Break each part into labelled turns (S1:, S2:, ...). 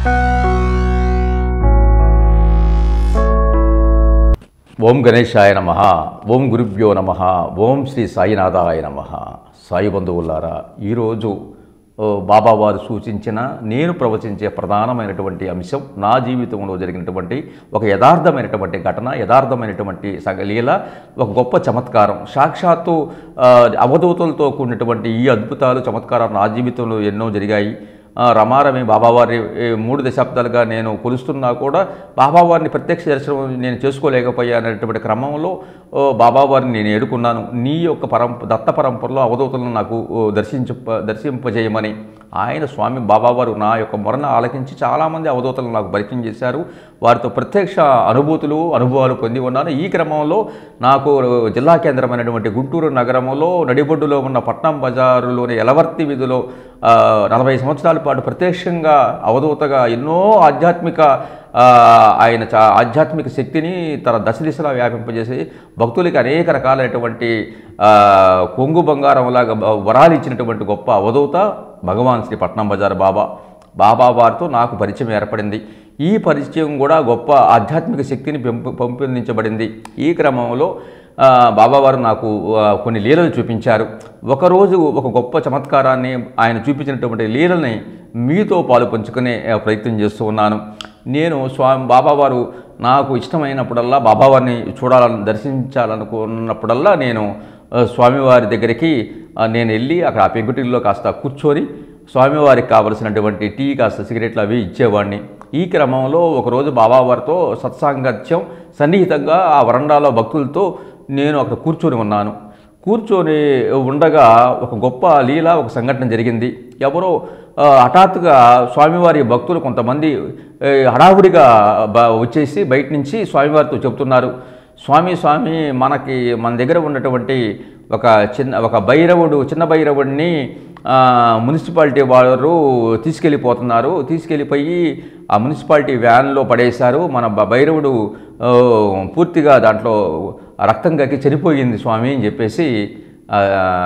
S1: ఓం గణేశాయ నమ ఓం గురుభ్యో నమ ఓం శ్రీ సాయినాథాయ నమ సాయి బంధువులారా ఈరోజు ఓ, బాబావారు సూచించిన నేను ప్రవచించే ప్రధానమైనటువంటి అంశం నా జీవితంలో జరిగినటువంటి ఒక యథార్థమైనటువంటి ఘటన యథార్థమైనటువంటి సగలీల ఒక గొప్ప చమత్కారం సాక్షాత్తు ఆ, అవధూతలతో కూడినటువంటి ఈ అద్భుతాలు చమత్కారాలు నా జీవితంలో ఎన్నో జరిగాయి ఆ, రమారమి బాబావారి ఏ, మూడు దశాబ్దాలుగా నేను కొలుస్తున్నా కూడా బాబావారిని ప్రత్యక్ష దర్శనం నేను చేసుకోలేకపోయానటువంటి క్రమంలో ఓ, బాబావారిని నేను ఏడుకున్నాను నీ యొక్క పరంప దత్త పరంపరలో అవధూతలను నాకు ఓ, దర్శించ దర్శింపజేయమని ఆయన స్వామి బాబావారు నా యొక్క మొరను ఆలకించి చాలామంది అవధూతలను నాకు పరిచయం చేశారు వారితో ప్రత్యక్ష అనుభూతులు అనుభవాలు పొంది ఉన్నాను ఈ క్రమంలో నాకు జిల్లా కేంద్రమైనటువంటి గుంటూరు నగరంలో నడిబొడ్డులో ఉన్న పట్నం బజారులోని ఎలవర్తి వీధిలో ఆ, నలభై సంవత్సరాల పాటు ప్రత్యక్షంగా అవధూతగా ఎన్నో ఆధ్యాత్మిక ఆ, ఆయన చా ఆధ్యాత్మిక శక్తిని తన దశ దిశలా వ్యాపింపజేసి భక్తులకి అనేక రకాలైనటువంటి ఆ, కొంగు బంగారంలాగా బ- వరాలు ఇచ్చినటువంటి గొప్ప అవధూత భగవాన్ శ్రీ పట్నం బజార్ బాబా బాబా వారితో నాకు పరిచయం ఏర్పడింది ఈ పరిచయం కూడా గొప్ప ఆధ్యాత్మిక శక్తిని పెంపు పెంపొందించబడింది ఈ క్రమంలో ఆ, బాబావారు నాకు ఆ, కొన్ని లీలలు చూపించారు ఒకరోజు ఒక గొప్ప చమత్కారాన్ని ఆయన చూపించినటువంటి లీలని మీతో పాలు పంచుకునే ఆ, ప్రయత్నం చేస్తూ ఉన్నాను నేను స్వామి బాబావారు నాకు ఇష్టమైనప్పుడల్లా బాబావారిని చూడాలని దర్శించాలనుకున్నప్పుడల్లా నేను ఆ, స్వామివారి దగ్గరికి ఆ, నేను వెళ్ళి అక్కడ ఆ పెంకుటిల్లో కాస్త కూర్చొని స్వామివారికి కావలసినటువంటి టీ కాస్త సిగరెట్లు అవి ఇచ్చేవాడిని ఈ క్రమంలో ఒకరోజు బాబావారితో సత్సాంగత్యం సన్నిహితంగా ఆ వరండాలో భక్తులతో నేను అక్కడ కూర్చొని ఉన్నాను కూర్చొని ఉండగా ఒక గొప్ప లీల ఒక సంఘటన జరిగింది ఎవరో ఆ, హఠాత్తుగా స్వామివారి భక్తులు కొంతమంది ఏ, హడావుడిగా బ- వచ్చేసి బయట నుంచి స్వామివారితో చెబుతున్నారు స్వామి స్వామి మనకి మన దగ్గర ఉన్నటువంటి ఒక చిన్న ఒక భైరవుడు చిన్న భైరవుడిని ఆ, మున్సిపాలిటీ వారు తీసుకెళ్ళిపోతున్నారు తీసుకెళ్ళిపోయి ఆ మున్సిపాలిటీ వ్యాన్లో పడేశారు మన బ- భైరవుడు ఆ, పూర్తిగా దాంట్లో రక్తం కక్కి చనిపోయింది స్వామి అని చెప్పేసి ఆ,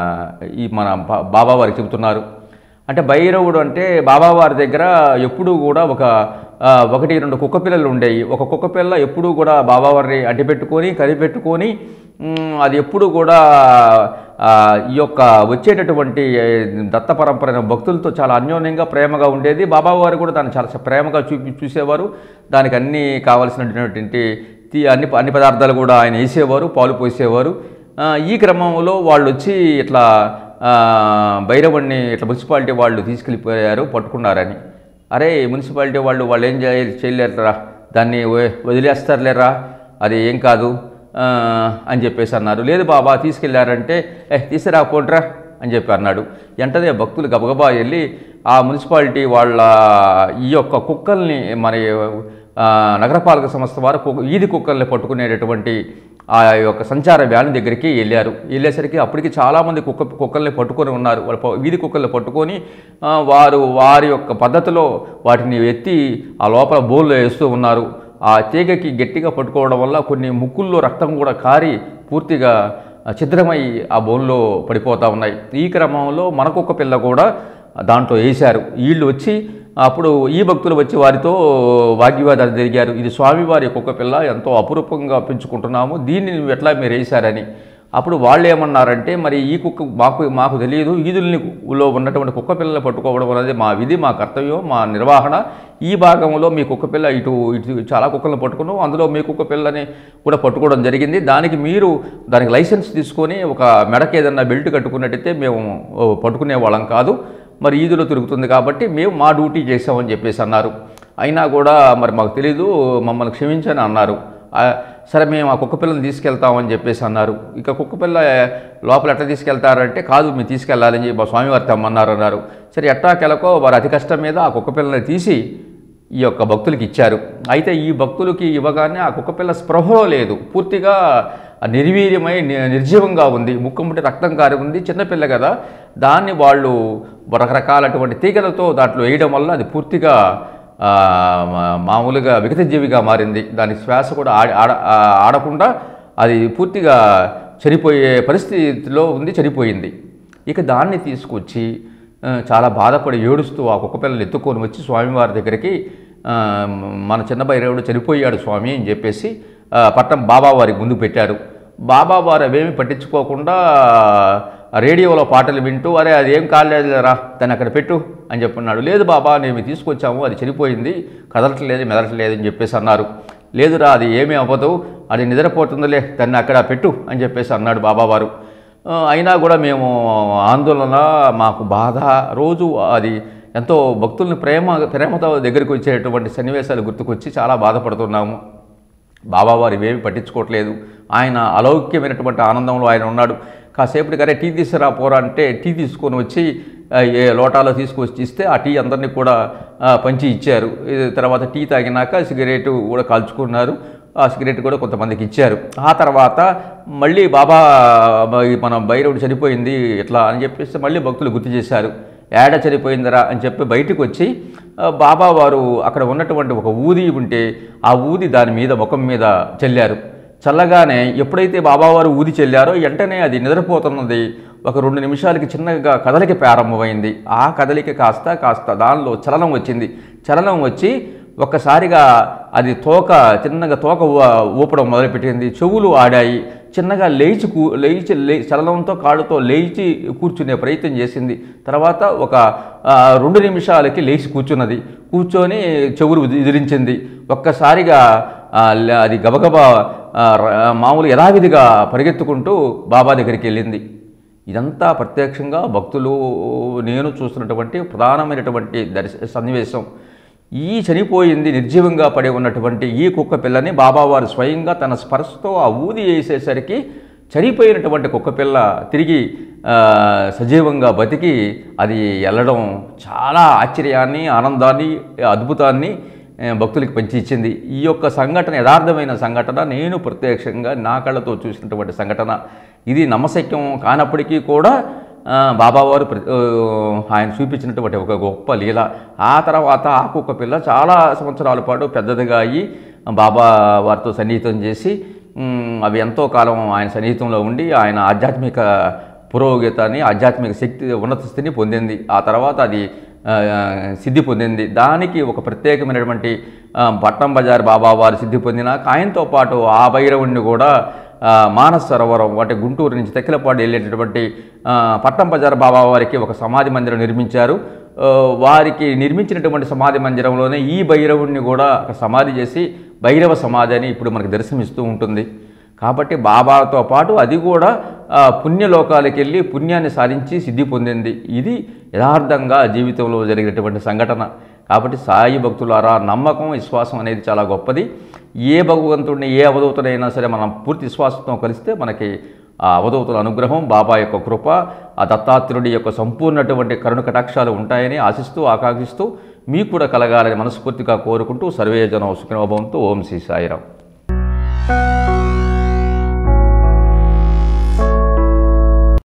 S1: ఈ మన బా- బాబా వారికి చెబుతున్నారు అంటే భైరవుడు అంటే బాబావారి దగ్గర ఎప్పుడూ కూడా ఒక ఆ, ఒకటి రెండు కుక్క పిల్లలు ఉండేవి ఒక కుక్క పిల్ల ఎప్పుడూ కూడా బాబావారిని అడ్డుపెట్టుకొని కనిపెట్టుకొని మ్, అది ఎప్పుడు కూడా ఆ, ఈ యొక్క వచ్చేటటువంటి ఏ, దత్త పరంపర భక్తులతో చాలా అన్యోన్యంగా ప్రేమగా ఉండేది బాబావారు కూడా దాన్ని చాలా ప్రేమగా చూపి చూసేవారు దానికి అన్ని కావాల్సినటువంటి తి- అన్ని అన్ని పదార్థాలు కూడా ఆయన వేసేవారు పాలు పోసేవారు ఆ, ఈ క్రమంలో వాళ్ళు వచ్చి ఇట్లా ఆ, భైరవుడిని ఇట్లా మున్సిపాలిటీ వాళ్ళు తీసుకెళ్ళిపోయారు పట్టుకున్నారని అరే మున్సిపాలిటీ వాళ్ళు వాళ్ళు ఏం చేయ చేయలేరురా దాన్ని వ- వదిలేస్తారులేరా అది ఏం కాదు ఆ, అని చెప్పేసి అన్నారు లేదు బాబా తీసుకెళ్లారంటే ఏ తీసుకురా పోంట్రా అని చెప్పి అన్నాడు వెంటనే భక్తులు గబగబా వెళ్ళి ఆ మున్సిపాలిటీ వాళ్ళ ఈ యొక్క కుక్కల్ని మన ఆ, నగరపాలక సంస్థ వారు కు- వీధి కుక్కల్ని పట్టుకునేటటువంటి ఆ యొక్క సంచార వ్యాన్ దగ్గరికి వెళ్ళారు వెళ్ళేసరికి అప్పటికి చాలామంది కుక్క కుక్కల్ని పట్టుకొని ఉన్నారు వాళ్ళ ప- వీధి కుక్కల్ని పట్టుకొని ఆ, వారు వారి యొక్క పద్ధతిలో వాటిని ఎత్తి ఆ లోపల బోన్లో వేస్తూ ఉన్నారు ఆ తీగకి గట్టిగా పట్టుకోవడం వల్ల కొన్ని ముక్కుల్లో రక్తం కూడా కారి పూర్తిగా ఛిద్రమై ఆ బోన్లో పడిపోతూ ఉన్నాయి ఈ క్రమంలో మనకొక పిల్ల కూడా దాంట్లో వేశారు వీళ్ళు వచ్చి అప్పుడు ఈ భక్తులు వచ్చి వారితో వాగ్వివాదాలు జరిగారు ఇది స్వామివారి కుక్క పిల్ల ఎంతో అపురూపంగా పెంచుకుంటున్నాము దీన్ని నువ్వు ఎట్లా మీరు వేశారని అప్పుడు వాళ్ళు ఏమన్నారంటే మరి ఈ కుక్క మాకు మాకు తెలియదు ఈదుల్ని లో ఉన్నటువంటి కుక్క పిల్లలు పట్టుకోవడం అనేది మా విధి మా కర్తవ్యం మా నిర్వహణ ఈ భాగంలో మీ కుక్క పిల్ల ఇటు ఇటు చాలా కుక్కలను పట్టుకున్నాం అందులో మీ కుక్క పిల్లని కూడా పట్టుకోవడం జరిగింది దానికి మీరు దానికి లైసెన్స్ తీసుకొని ఒక మెడకి ఏదన్నా బెల్ట్ కట్టుకున్నట్టయితే మేము ఓ, పట్టుకునే వాళ్ళం కాదు మరి ఈదులో తిరుగుతుంది కాబట్టి మేము మా డ్యూటీ చేసామని చెప్పేసి అన్నారు అయినా కూడా మరి మాకు తెలీదు మమ్మల్ని క్షమించని అన్నారు ఆ, సరే మేము ఆ కుక్క పిల్లని తీసుకెళ్తామని చెప్పేసి అన్నారు ఇక కుక్క పిల్ల లోపల ఎట్లా తీసుకెళ్తారంటే కాదు మేము తీసుకెళ్ళాలని చెప్పి మా స్వామివారి తెమ్మన్నారు అన్నారు సరే ఎట్టాకెలకో వారు అతి కష్టం మీద ఆ కుక్క పిల్లని తీసి ఈ యొక్క భక్తులకి ఇచ్చారు అయితే ఈ భక్తులకి ఇవ్వగానే ఆ కుక్కపిల్ల స్పృహలో లేదు పూర్తిగా నిర్వీర్యమై ని- నిర్జీవంగా ఉంది ముక్కుముట్టి రక్తం కారి ఉంది చిన్నపిల్ల కదా దాన్ని వాళ్ళు రకరకాలటువంటి తీగలతో దాంట్లో వేయడం వల్ల అది పూర్తిగా ఆ, మా- మామూలుగా విగతజీవిగా మారింది దాని శ్వాస కూడా ఆడ ఆడ ఆ, ఆడకుండా అది పూర్తిగా చనిపోయే పరిస్థితిలో ఉంది చనిపోయింది ఇక దాన్ని తీసుకొచ్చి ఆ, చాలా బాధపడి ఏడుస్తూ ఆ కుక్క పిల్లలు ఎత్తుకొని వచ్చి స్వామివారి దగ్గరికి ఆ, మన చిన్న భైరవుడు చనిపోయాడు స్వామి అని చెప్పేసి ఆ, పట్టం బాబా వారికి ముందు పెట్టారు బాబా వారు అవేమి పట్టించుకోకుండా ఆ రేడియోలో పాటలు వింటూ అరే అది ఏం కాలేదురా దాన్ని అక్కడ పెట్టు అని చెప్పన్నాడు లేదు బాబా మేము తీసుకొచ్చాము అది చనిపోయింది కదలట్లేదు మెదలట్లేదు అని చెప్పేసి అన్నారు లేదురా అది ఏమీ అవ్వదు అది నిద్రపోతుందిలే దాన్ని అక్కడ పెట్టు అని చెప్పేసి అన్నాడు బాబావారు ఆ, అయినా కూడా మేము ఆందోళన మాకు బాధ రోజు అది ఎంతో భక్తుల్ని ప్రేమ ప్రేమతో దగ్గరికి వచ్చేటువంటి సన్నివేశాలు గుర్తుకొచ్చి చాలా బాధపడుతున్నాము బాబావారు ఇవేమి పట్టించుకోవట్లేదు ఆయన అలౌక్యమైనటువంటి ఆనందంలో ఆయన ఉన్నాడు కాసేపటికరే టీ తీసుకురా పోరా అంటే టీ తీసుకొని వచ్చి ఆ, ఏ లోటాలో తీసుకొచ్చి ఇస్తే ఆ టీ అందరినీ కూడా ఆ, పంచి ఇచ్చారు ఇది తర్వాత టీ తాగినాక సిగరెట్ కూడా కాల్చుకున్నారు ఆ సిగరెట్ కూడా కొంతమందికి ఇచ్చారు ఆ తర్వాత మళ్ళీ బాబా ఈ మన భైరవుడు చనిపోయింది ఇట్లా అని చెప్పేసి మళ్ళీ భక్తులు గుర్తు చేశారు ఏడ చనిపోయిందిరా అని చెప్పి బయటకు వచ్చి ఆ, బాబా వారు అక్కడ ఉన్నటువంటి ఒక ఊది ఉంటే ఆ ఊది దాని మీద ముఖం మీద చల్లారు చల్లగానే ఎప్పుడైతే బాబావారు ఊది చెల్లారో వెంటనే అది నిద్రపోతున్నది ఒక రెండు నిమిషాలకి చిన్నగా కదలిక ప్రారంభమైంది ఆ కదలిక కాస్త కాస్త దానిలో చలనం వచ్చింది చలనం వచ్చి ఒక్కసారిగా అది తోక చిన్నగా తోక ఊ- ఊపడం మొదలుపెట్టింది చెవులు ఆడాయి చిన్నగా లేచి కూ లేచి లే చలనంతో కాళ్ళతో లేచి కూర్చునే ప్రయత్నం చేసింది తర్వాత ఒక ఆ, రెండు నిమిషాలకి లేచి కూర్చున్నది కూర్చొని చెవులు విదిలించింది ఒక్కసారిగా ఆ, ల- అది గబగబా ఆ, ర- మామూలు యథావిధిగా పరిగెత్తుకుంటూ బాబా దగ్గరికి వెళ్ళింది ఇదంతా ప్రత్యక్షంగా భక్తులు నేను చూస్తున్నటువంటి ప్రధానమైనటువంటి దర్శ సన్నివేశం ఈ చనిపోయింది నిర్జీవంగా పడి ఉన్నటువంటి ఈ కుక్క పిల్లని బాబావారు స్వయంగా తన స్పర్శతో ఆ ఊది వేసేసరికి చనిపోయినటువంటి కుక్క పిల్ల తిరిగి ఆ, సజీవంగా బతికి అది వెళ్ళడం చాలా ఆశ్చర్యాన్ని ఆనందాన్ని అద్భుతాన్ని ఆ, భక్తులకి పంచి ఇచ్చింది ఈ యొక్క సంఘటన యథార్థమైన సంఘటన నేను ప్రత్యక్షంగా నా కళ్ళతో చూసినటువంటి సంఘటన ఇది నమ్మశక్యం కానప్పటికీ కూడా ఆ, బాబావారు ప్ర- ఆ, ఆయన చూపించినటువంటి ఒక గొప్ప లీల ఆ తర్వాత ఆ కుక్క పిల్ల చాలా సంవత్సరాల పాటు పెద్దదిగా అయ్యి బాబా వారితో సన్నిహితం చేసి ఉమ్, అవి ఎంతో కాలం ఆయన సన్నిహితంలో ఉండి ఆయన ఆధ్యాత్మిక పురోగతిని ఆధ్యాత్మిక శక్తి ఉన్నత స్థితిని పొందింది ఆ తర్వాత అది ఆ, సిద్ధి పొందింది దానికి ఒక ప్రత్యేకమైనటువంటి ఆ, పట్నం బజార్ బాబా వారు సిద్ధి పొందిన ఆయనతో పాటు ఆ భైరవుణ్ణి కూడా ఆ, మానస సరోవరం అంటే గుంటూరు నుంచి తెక్కిలపాడు వెళ్ళేటటువంటి ఆ, పట్నం బజార్ బాబా వారికి ఒక సమాధి మందిరం నిర్మించారు ఆ, వారికి నిర్మించినటువంటి సమాధి మందిరంలోనే ఈ భైరవుణ్ణి కూడా ఒక సమాధి చేసి భైరవ సమాధి అని ఇప్పుడు మనకు దర్శనమిస్తూ ఉంటుంది కాబట్టి బాబాతో పాటు అది కూడా ఆ, పుణ్యలోకాలకు వెళ్ళి పుణ్యాన్ని సాధించి సిద్ధి పొందింది ఇది యథార్థంగా జీవితంలో జరిగినటువంటి సంఘటన కాబట్టి సాయి భక్తులారా నమ్మకం విశ్వాసం అనేది చాలా గొప్పది ఏ భగవంతుడిని ఏ అవధూతుడైనా సరే మనం పూర్తి విశ్వాసంతో కలిస్తే మనకి ఆ అవధూతుల అనుగ్రహం బాబా యొక్క కృప ఆ దత్తాత్రుడి యొక్క సంపూర్ణటువంటి కరుణ కటాక్షాలు ఉంటాయని ఆశిస్తూ ఆకాంక్షిస్తూ మీకు కూడా కలగాలని మనస్ఫూర్తిగా కోరుకుంటూ సర్వే జనం సుఖినోభవంతో ఓం శ్రీ సాయిరాం